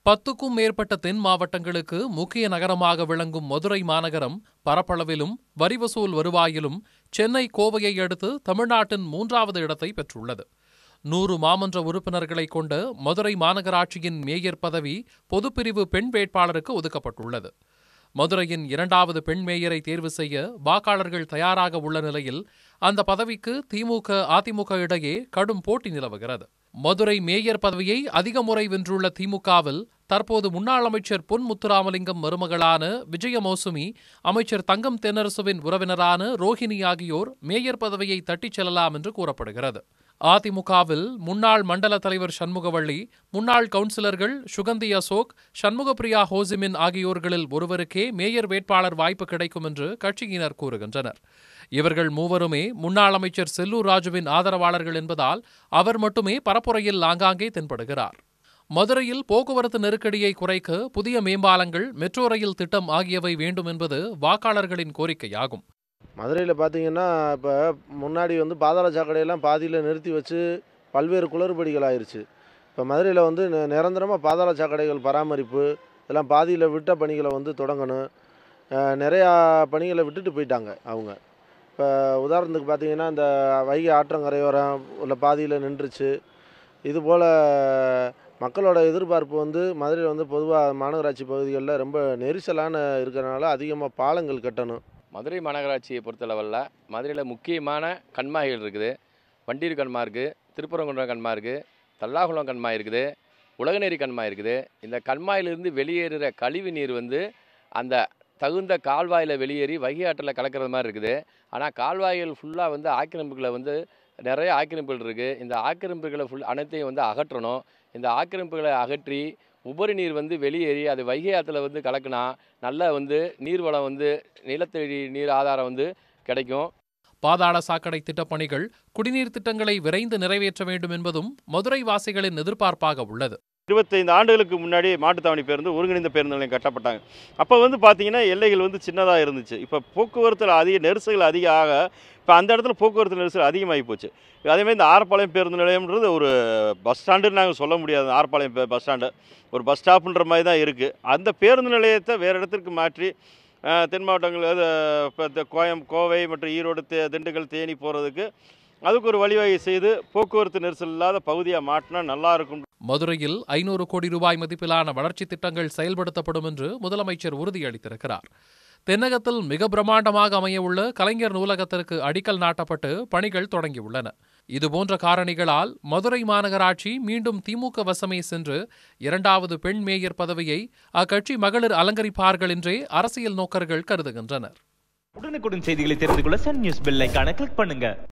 பத்துக்கும் மேற்பட்ட தென் மாவட்டங்களுக்கு முக்கிய நகரமாக விளங்கும் மதுரை மாநகரம் பரப்பளவிலும் வரி வசூல் வருவாயிலும் சென்னை கோவையை அடுத்து தமிழ்நாட்டின் மூன்றாவது இடத்தை பெற்றுள்ளது நூறு மாமன்ற உறுப்பினர்களை கொண்ட மதுரை மாநகராட்சியின் மேயர் பதவி பொதுப்பிரிவு பெண் வேட்பாளருக்கு ஒதுக்கப்பட்டுள்ளது மதுரையின் இரண்டாவது பெண் மேயரை தேர்வு செய்ய வாக்காளர்கள் தயாராக உள்ள நிலையில் அந்த பதவிக்கு திமுக அதிமுக இடையே கடும் போட்டி நிலவுகிறது மதுரை மேயர் பதவியை அதிக முறை வென்றுள்ள திமுகவில் தற்போது முன்னாள் அமைச்சர் பொன் முத்துராமலிங்கம் மருமகளான விஜயமோசுமி அமைச்சர் தங்கம் தென்னரசுவின் உறவினரான ரோஹிணி ஆகியோர் மேயர் பதவியை தட்டிச் செல்லலாம் என்று கூறப்படுகிறது அதிமுகவில் முன்னாள் மண்டல தலைவர் சண்முகவள்ளி முன்னாள் கவுன்சிலர்கள் சுகந்தி அசோக் சண்முகப்பிரியா ஹோசிமின் ஆகியோர்களில் ஒருவருக்கே மேயர் வேட்பாளர் வாய்ப்பு கிடைக்கும் என்று கட்சியினர் கூறுகின்றனர் இவர்கள் மூவருமே முன்னாள் அமைச்சர் செல்லூர் ராஜுவின் ஆதரவாளர்கள் என்பதால் அவர் மட்டுமே பரப்புரையில் ஆங்காங்கே தென்படுகிறார் மதுரையில் போக்குவரத்து நெருக்கடியை குறைக்க புதிய மேம்பாலங்கள் மெட்ரோ ரயில் திட்டம் ஆகியவை வேண்டும் என்பது வாக்காளர்களின் கோரிக்கையாகும் மதுரையில் பார்த்தீங்கன்னா இப்போ முன்னாடி வந்து பாதாள சாக்கடையெல்லாம் பாதியில் நிறுத்தி வச்சு பல்வேறு குளறுபடிகள் ஆயிருச்சு இப்போ மதுரையில் வந்து நி- நிரந்தரமா பாதாள சாக்கடைகள் பராமரிப்பு இதெல்லாம் பாதியில் விட்ட பணிகளை வந்து தொடங்கணும் அஹ் நிறையா பணிகளை விட்டுட்டு போயிட்டாங்க அவங்க இப்போ உதாரணத்துக்கு பார்த்தீங்கன்னா இந்த வைகை ஆற்றங்கரையோரம் உள்ள பாதியில் நின்றுச்சு இதுபோல் மக்களோட எதிர்பார்ப்பு வந்து மதுரையில் வந்து பொதுவாக மாநகராட்சி பகுதிகளில் ரொம்ப நெரிசலான இருக்கிறனால அதிகமாக பாலங்கள் கட்டணும் மதுரை மாநகராட்சியை பொறுத்தளவில் மதுரையில் முக்கியமான கண்மாய்கள் இருக்குது வண்டீர் கண்மா இருக்குது திருப்பரங்குன்றம் கண்மா இருக்குது தல்லாகுளம் கண்மாய் இருக்குது உலகநேரி கண்மாய் இருக்குது இந்த கண்மாயிலிருந்து வெளியேறுகிற கழிவு நீர் வந்து அந்த தகுந்த கால்வாயில் வெளியேறி வைகை ஆற்றில் கலக்கிறது மாதிரி இருக்குது ஆனால் கால்வாய்கள் ஃபுல்லாக வந்து ஆக்கிரமிப்புகளை வந்து நிறைய ஆக்கிரமிப்புகள் இருக்குது இந்த ஆக்கிரமிப்புகளை ஃபுல் அனைத்தையும் வந்து அகற்றணும் இந்த ஆக்கிரமிப்புகளை அகற்றி உபரி நீர் வந்து வெளியேறி அது வைகை ஆற்றுல வந்து கலக்குனா நல்ல வந்து நீர்வளம் வந்து நிலத்தடி நீர் ஆதாரம் வந்து கிடைக்கும் பாதாள சாக்கடை திட்டப்பணிகள் குடிநீர் திட்டங்களை விரைந்து நிறைவேற்ற வேண்டும் என்பதும் மதுரை வாசிகளின் எதிர்பார்ப்பாக உள்ளது இருபத்தைந்து ஆண்டுகளுக்கு முன்னாடி மாட்டுத்தாவணி பேருந்து ஒருங்கிணைந்த பேருந்து நிலையம் கட்டப்பட்டாங்க அப்போ வந்து பார்த்தீங்கன்னா எல்லைகள் வந்து சின்னதாக இருந்துச்சு இப்போ போக்குவரத்தில் அதிக நெரிசல்கள் அதிக ஆக இப்போ அந்த இடத்துல போக்குவரத்து நெரிசல் அதிகமாகி போச்சு அதேமாதிரி இந்த ஆரப்பாளையம் பேருந்து நிலையம்ன்றது ஒரு பஸ் ஸ்டாண்டுன்னு நாங்கள் சொல்ல முடியாது ஆரப்பாளையம் பே- பஸ் ஸ்டாண்டு ஒரு பஸ் ஸ்டாப்புன்ற மாதிரி தான் இருக்குது அந்த பேருந்து நிலையத்தை வேறு இடத்திற்கு மாற்றி அஹ், தென் மாவட்டங்கள் அது, இப்போ இந்த கோயம் கோவை மற்றும் ஈரோடு தே திண்டுக்கல் தேனி போகிறதுக்கு அதுக்கு ஒரு வழிவகை செய்து போக்குவரத்து நெரிசல் இல்லாத பகுதியாக மாற்றினா நல்லா இருக்கும் மதுரையில் ஐநூறு கோடி ரூபாய் மதிப்பிலான வளர்ச்சித் திட்டங்கள் செயல்படுத்தப்படும் என்று முதலமைச்சர் உறுதியளித்திருக்கிறார் தென்னகத்தில் மிக பிரம்மாண்டமாக அமையவுள்ள கலைஞர் நூலகத்திற்கு அடிக்கல் நாட்டப்பட்டு பணிகள் தொடங்கியுள்ளன இதுபோன்ற காரணிகளால் மதுரை மாநகராட்சி மீண்டும் திமுக வசமே சென்று இரண்டாவது பெண் மேயர் பதவியை அக்கட்சி மகளிர் அலங்கரிப்பார்கள் என்றே அரசியல் நோக்கர்கள் கருதுகின்றனர் உடனுக்குடன் செய்திகளை தெரிந்து கொள்ள சன் நியூஸ் பெல் ஐகானை கிளிக் பண்ணுங்க